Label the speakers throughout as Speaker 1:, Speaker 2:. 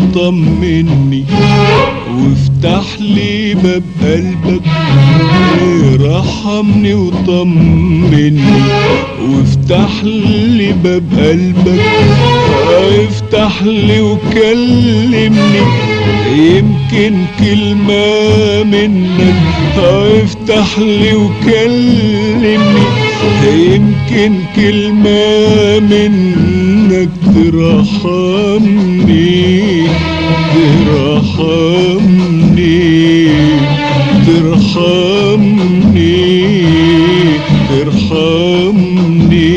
Speaker 1: وطمني وافتح لي باب قلبك رحمني وطمني وافتح لي باب قلبك افتح لي وكلمني يمكن كلمة منك افتح لي وكلمني يمكن كلمة منك ترحمني ترحمني ترحمني ترحمني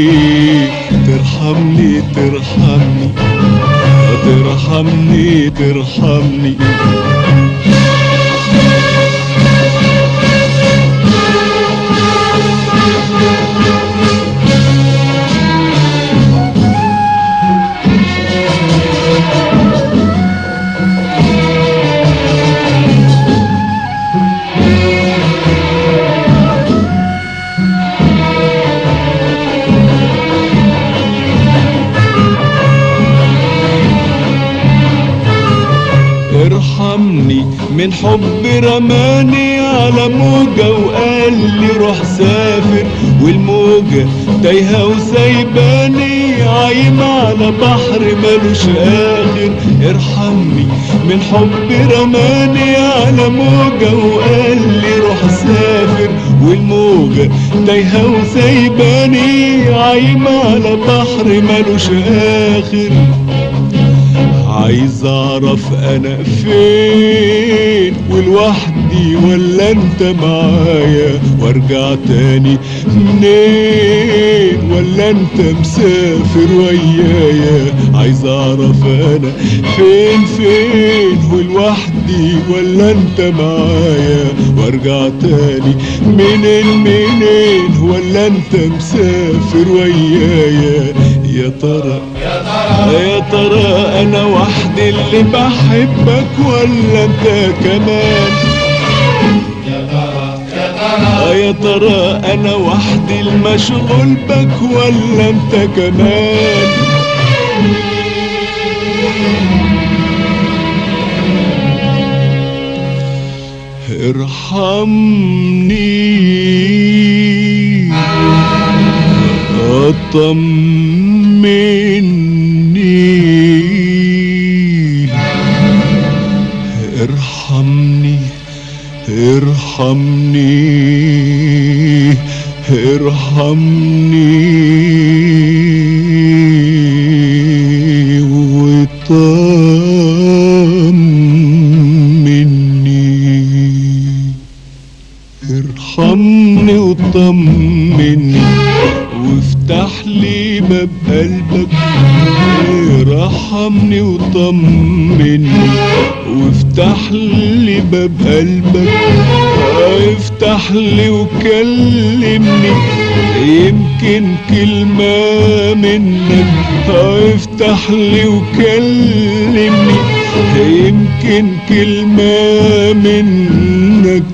Speaker 1: ترحمني ترحمني ترحمني ترحمني ارحمني من حب رماني على موجة وقال لي روح سافر والموجة تايهة وسايباني عايم على بحر ملوش آخر ارحمني من حب رماني على موجة وقال لي روح سافر والموجة تايهة وسايباني عايم على بحر ملوش آخر عايز اعرف انا فين ولوحدي ولا انت معايا وارجع تاني منين ولا انت مسافر ويايا عايز اعرف انا فين فين ولوحدي ولا انت معايا وارجع تاني منين منين ولا انت مسافر ويايا يا ترى يا ترى انا وحدي اللي بحبك ولا انت كمان يا ترى انا وحدي المشغول بك ولا انت كمان ارحمني طمني ارحمني ارحمني ارحمني وطمني ارحمني وطمني وافتح لي باب قلبك رحمني وطمني وافتح لي باب قلبك افتح لي وكلمني يمكن كلمة منك افتح لي وكلمني يمكن كلمة منك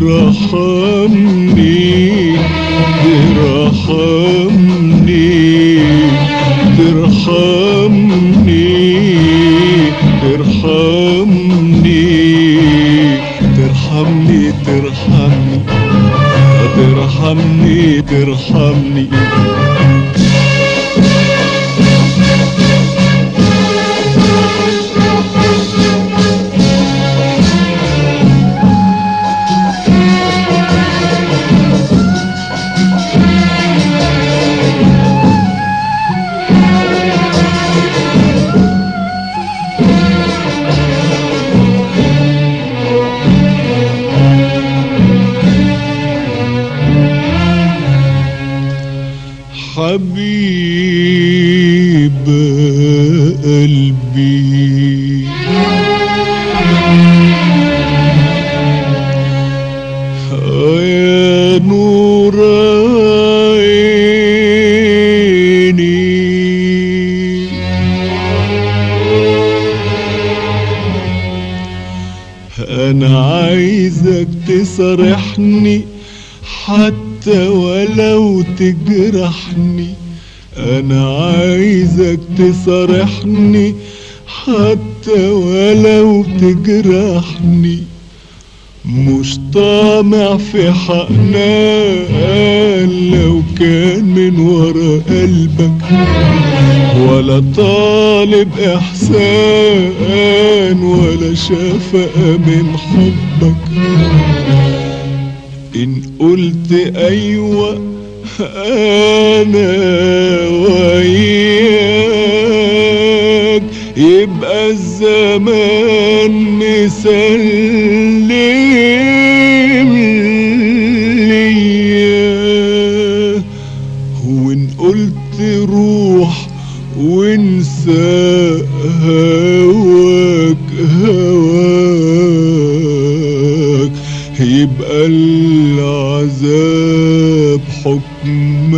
Speaker 1: ترحمني ترحمني ترحمني ترحمني ترحمني ترحمني ترحمني ترحمني حبيب قلبي يا نور عيني انا عايزك تصرحني حتى ولو تجرحني انا عايزك تصرحني حتى ولو تجرحني مش طامع في حقنان لو كان من ورا قلبك ولا طالب احسان ولا شفقة من حبك ان قلت ايوه انا وياك يبقى الزمان مسلم ليا وان قلت روح وانسى هواك هواك يبقى العذاب حكم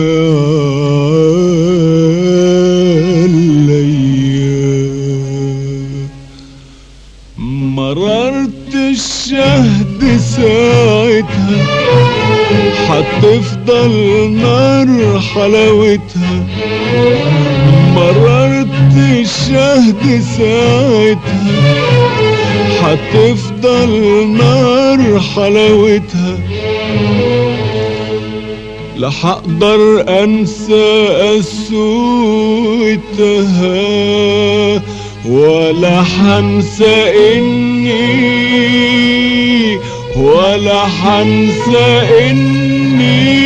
Speaker 1: عليا مررت الشهد ساعتها هتفضل نار حلاوتها مررت الشهد ساعتها هتفضل نار حلاوتها لا هقدر انسى قسوتها ولا هنسى اني ولا هنسى اني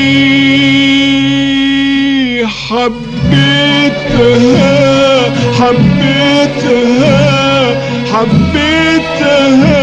Speaker 1: حبيتها حبيتها حبيتها